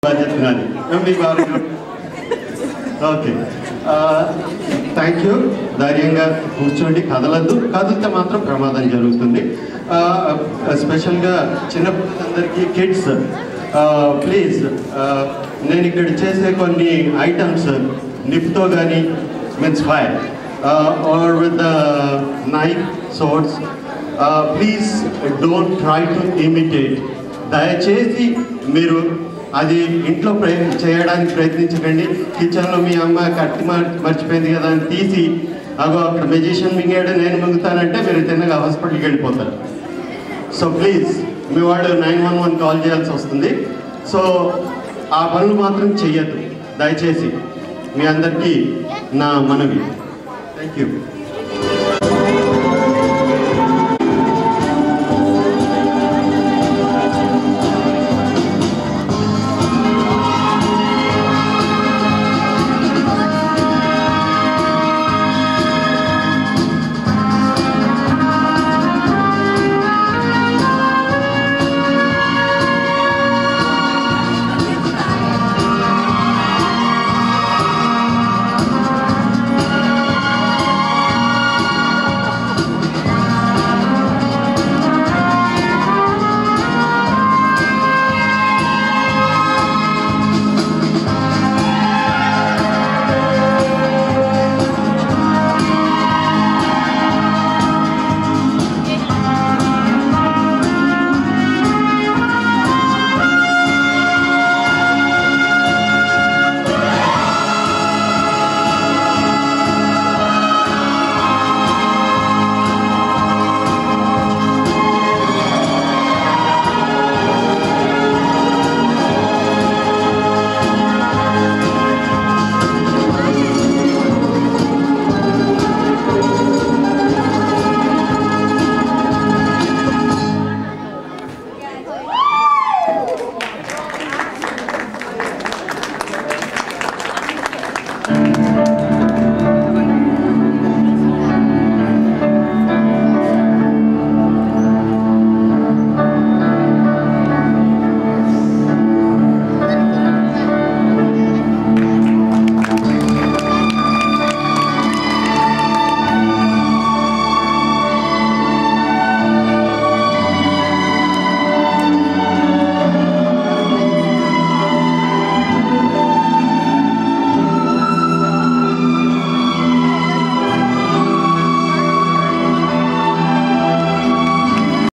బాధ్యత నాది మీ very good okay thank you ధైర్యంగా కూర్చోండి కదలద్దు కదిలితే మాత్రం ప్రమాదం జరుగుతుంది స్పెషల్గా చిన్నపిల్లలందరికీ కిడ్స్ ప్లీజ్ నేను ఇక్కడ చేసే కొన్ని ఐటమ్స్ నిప్తో కానీ means fire or with knife sorts please don't try to imitate దయచేసి మీరు అది ఇంట్లో ప్రయ చేయడానికి ప్రయత్నించకండి కిచెన్లో మీ అమ్మ కట్టి మర్- మర్చిపోయింది కదా అని తీసి అగో అక్కడ మెజిషియన్ మింగాడు నేను మింగుతానంటే మీరు తిన్నగా హాస్పిటల్కి వెళ్ళిపోతారు సో ప్లీజ్ మీ వాడు నైన్ వన్ వన్ కాల్ చేయాల్సి వస్తుంది సో ఆ పనులు మాత్రం చెయ్యద్దు దయచేసి మీ అందరికీ నా మనవి థ్యాంక్ యూ